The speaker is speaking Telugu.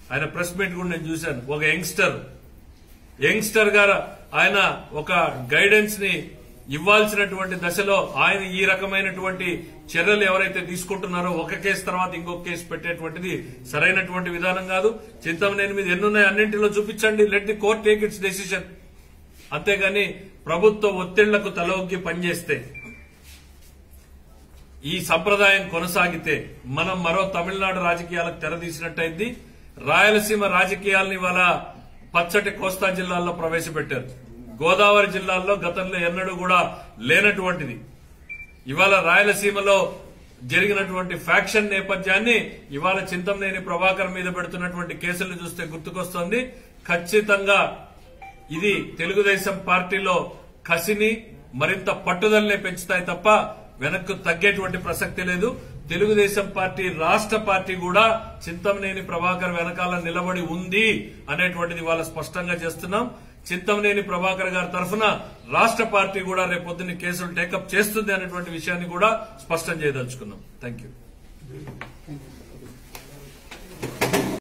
ఆయన ప్రెస్ మీట్ కూడా నేను చూశాను ఒక యంగ్స్టర్ యంగ్స్టర్ గారు ఆయన ఒక గైడెన్స్ ని ఇవ్వాల్సినటువంటి దశలో ఆయన ఈ రకమైనటువంటి చర్యలు ఎవరైతే తీసుకుంటున్నారో ఒక కేసు తర్వాత ఇంకొక కేసు పెట్టేటువంటిది సరైనటువంటి విధానం కాదు చింతమనేని మీద ఎన్నున్నాయి అన్నింటిలో చూపించండి let the court take its decision అంతేగాని ప్రభుత్వ ఒత్తిళ్లకు తలొగ్గి పనిచేస్తే ఈ సంప్రదాయం కొనసాగితే మనం మరో తమిళనాడు రాజకీయాలకు తెరదీసినట్టయింది రాయలసీమ రాజకీయాలను ఇవాళ పచ్చటి కోస్తా జిల్లాల్లో ప్రవేశపెట్టారు గోదావరి జిల్లాల్లో గతంలో ఎన్నడూ కూడా లేనటువంటిది ఇవాళ రాయలసీమలో జరిగినటువంటి ఫ్యాక్షన్ నేపథ్యాన్ని ఇవాళ చింతమనేని ప్రభాకర్ మీద పెడుతున్నటువంటి కేసులను చూస్తే గుర్తుకొస్తోంది ఖచ్చితంగా ఇది తెలుగుదేశం పార్టీలో కసిని మరింత పట్టుదలనే పెంచుతాయి తప్ప వెనక్కు తగ్గేటువంటి ప్రసక్తి లేదు తెలుగుదేశం పార్టీ రాష్ట్ర పార్టీ కూడా చింతమనేని ప్రభాకర్ వెనకాల నిలబడి ఉంది అనేటువంటిది వాళ్ళ స్పష్టంగా చేస్తున్నాం చింతమనేని ప్రభాకర్ గారి తరఫున రాష్ట్ర పార్టీ కూడా రేపొద్దున కేసులు టేకప్ చేస్తుంది అనేటువంటి విషయాన్ని కూడా స్పష్టం చేయదలుచుకున్నాం థ్యాంక్ యూ